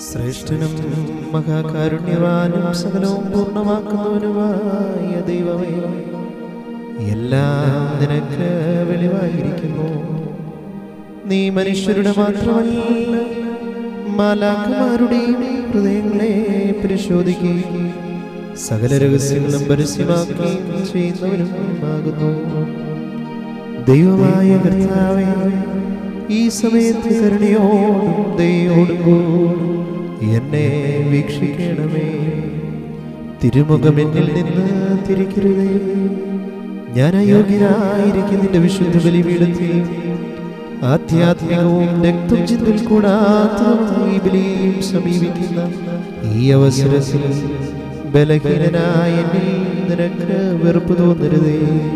ശ്രേഷ്ഠനും മഹാകാരുണ്യവാനും സകലവും പൂർണ്ണമാക്കുന്നവനുമായ ദൈവമേ എല്ലാം നിനക്ക് വെളിവായിരിക്കുന്നു നീ മനുഷ്യരുടെ മാത്രമല്ല മാലാഖമാരുടെയും ഹൃദയങ്ങളെ പരിശോധിക്കുകയും സകല രഹസ്യങ്ങളും പരസ്യമാക്കുകയും ചെയ്യുന്നവനും ആകുന്നു ദൈവമായ കർത്താവേ ഈ സമയത്ത് കരുണയോടും ദയോടും എന്നെ വീക്ഷിക്കണമേ തിരുമുഖം എന്നിൽ നിന്ന് തിരിക്കരുതേ ഞാൻ അയോഗ്യനായിരിക്കുന്നതിന്റെ വിശുദ്ധ ബലിപീഠത്തിൽ ആധ്യാത്മികവും രക്തം ചിന്തൽ കൂടാത്തതുമായി ബലിയും സമീപിക്കുന്ന ഈ അവസരത്തിൽ ബലഹീനനായ എന്നിൽ നിനക്ക് വെറുപ്പ് തോന്നരുതേ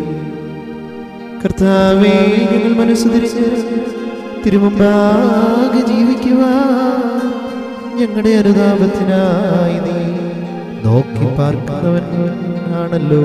കർത്താവേ ഞങ്ങൾ മനസ്സ് തിരിഞ്ഞ് തിരുമുമ്പാകെ ജീവിക്കുവാൻ ഞങ്ങളുടെ അനുതാപത്തിനായി നീ നോക്കി പാർക്കുന്നവൻ ആണല്ലോ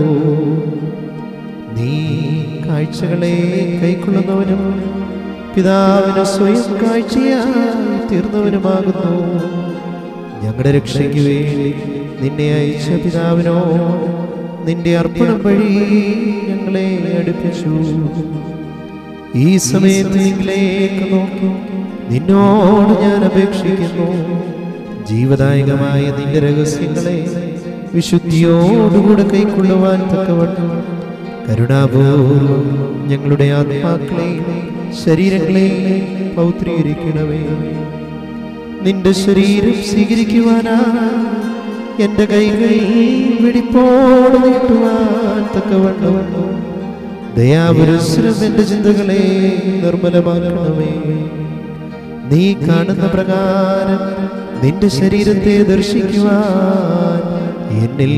നീ കാഴ്ചകളെ കൈക്കൊള്ളുന്നവനും പിതാവിന് സ്വയം കാഴ്ചയായി തീർന്നവനുമാകുന്നു ഞങ്ങളുടെ രക്ഷയ്ക്ക് വേണ്ടി നിന്നെ അയച്ച പിതാവിനോട് നിന്റെ അർപ്പണം വഴി ഞങ്ങളെ അടുപ്പിച്ചു ഈ സമയത്ത് നിങ്ങളിലേക്ക് നോക്കി നിന്നോട് ഞാൻ അപേക്ഷിക്കുന്നു ജീവദായകമായ നിന്റെ രഹസ്യങ്ങളെ വിശുദ്ധിയോടുകൂടെ കൈക്കൊള്ളുവാൻ തക്കവണ്ണം കരുണാപൂർവം ഞങ്ങളുടെ ആത്മാക്കളെയും ശരീരങ്ങളെയും പൗത്രീകരിക്കണമേ നിന്റെ ശരീരം സ്വീകരിക്കുവാനാ എന്റെ കൈകൾ വെടിപ്പോട് നീട്ടുവാൻ തക്കവണ്ണം ദയാപുരസ്വരം എന്റെ ചിന്തകളെ നിർമ്മലമാക്കണമേ നീ കാണുന്ന പ്രകാരം നിന്റെ ശരീരത്തെ ദർശിക്കുവാൻ എന്നിൽ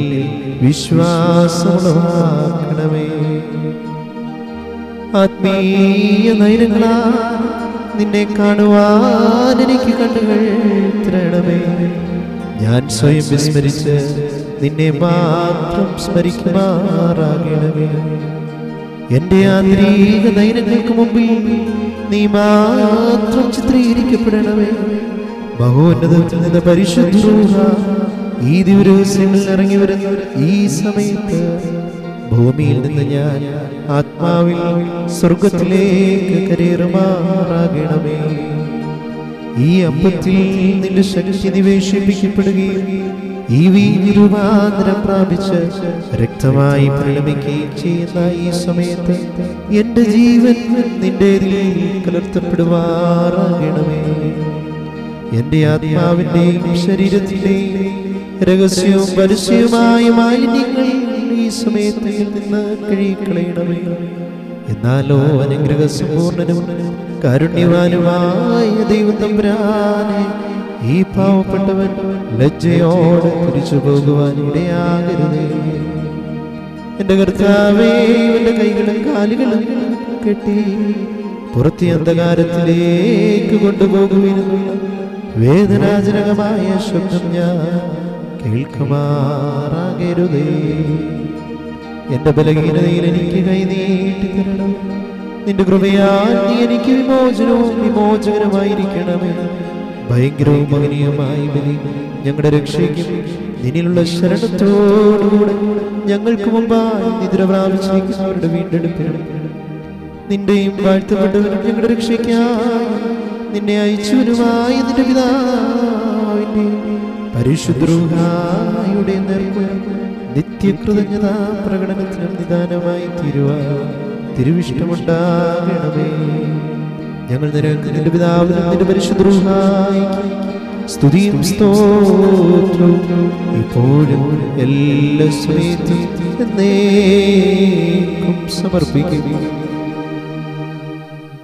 വിശ്വാസമുളവാക്കണമേ ആത്മീയ നൈരങ്ങളാ നിന്നെ കാണുവാൻ എനിക്ക് കണ്ണുകൾ തരണമേ ഞാൻ സ്വയം വിസ്മരിച്ച് നിന്നെ മാത്രം സ്മരിക്കുമാറാകണമേ എന്റെ ആന്തരിക നയനങ്ങൾക്ക് മുമ്പിൽ നീ മാത്രം ചിത്രീകരിക്കപ്പെടണമേ മഹോന്നതത്തിൽ നിന്ന് പരിശുദ്ധ ഈ ദിവസങ്ങളിൽ ഇറങ്ങി വരുന്ന ഈ സമയത്ത് ഭൂമിയിൽ നിന്ന് ഞാൻ ആത്മാവിൽ സ്വർഗത്തിലേക്ക് കരേറുമാറാകണമേ ഈ അപ്പത്തിൽ നിന്റെ ശക്തി നിവേശിപ്പിക്കപ്പെടുകയും ഈ വീരൂപാന്തരം പ്രാപിച്ച് രക്തമായി പരിണമിക്കുകയും ചെയ്യുന്ന ഈ സമയത്ത് എന്റെ ജീവൻ നിന്റെ കലർത്തപ്പെടുവാറാകണമേ എന്റെ ആത്മാവിന്റെയും ശരീരത്തിന്റെയും രഹസ്യവും പരസ്യവുമായ മാലിന്യങ്ങൾ ഈ സമയത്ത് നിന്ന് കഴുകിക്കളയണമേ എന്നാലോ അനുഗ്രഹ സമ്പൂർണനും കാരുണ്യവാനുമായ ദൈവം തമ്പുരാനെ ഈ പാവപ്പെട്ടവൻ ലജ്ജയോടെ തിരിച്ചു പോകുവാൻ ഇടയാകരുതേ എന്റെ കർത്താവേ എന്റെ കൈകളും കാലുകളും കെട്ടി പുറത്തെ അന്ധകാരത്തിലേക്ക് കൊണ്ടുപോകുവിനുള്ള വേദനാജനകമായ ശബ്ദം ഞാൻ കേൾക്കുമാറാകരുതേ എന്റെ ബലഹീനതയിൽ എനിക്ക് കൈനീട്ടി തരണം നിന്റെ കൃപയാൽ നീ എനിക്ക് വിമോചനവും വിമോചകരമായിരിക്കണമേ ഭയങ്കരവും മകനീയമായി ബലി ഞങ്ങളുടെ രക്ഷയ്ക്കും നിന്നിലുള്ള ശരണത്തോടുകൂടെ ഞങ്ങൾക്ക് മുമ്പായി നിദ്ര പ്രാപിച്ചിരിക്കുന്നവരുടെ വീണ്ടെടുപ്പിനും നിന്റെയും വാഴ്ത്തപ്പെട്ടവരും ഞങ്ങളുടെ രക്ഷയ്ക്കായി നിന്നെ അയച്ചവനുമായ നിന്റെ പിതാവിന്റെ പരിശുദ്രൂഹായുടെ നിർമ്മലം നിത്യകൃതജ്ഞത പ്രകടനത്തിനും നിദാനമായി തീരുവാൻ തിരുവിഷ്ടമുണ്ടാകണമേ ഞങ്ങൾ നിനക്ക് നിന്റെ പിതാവിനും നിന്റെ പരിശുദ്രൂഹായി സ്തുതിയും സ്തോത്രവും ഇപ്പോഴും എല്ലാ സമയത്തും എന്നേക്കും സമർപ്പിക്കുന്നു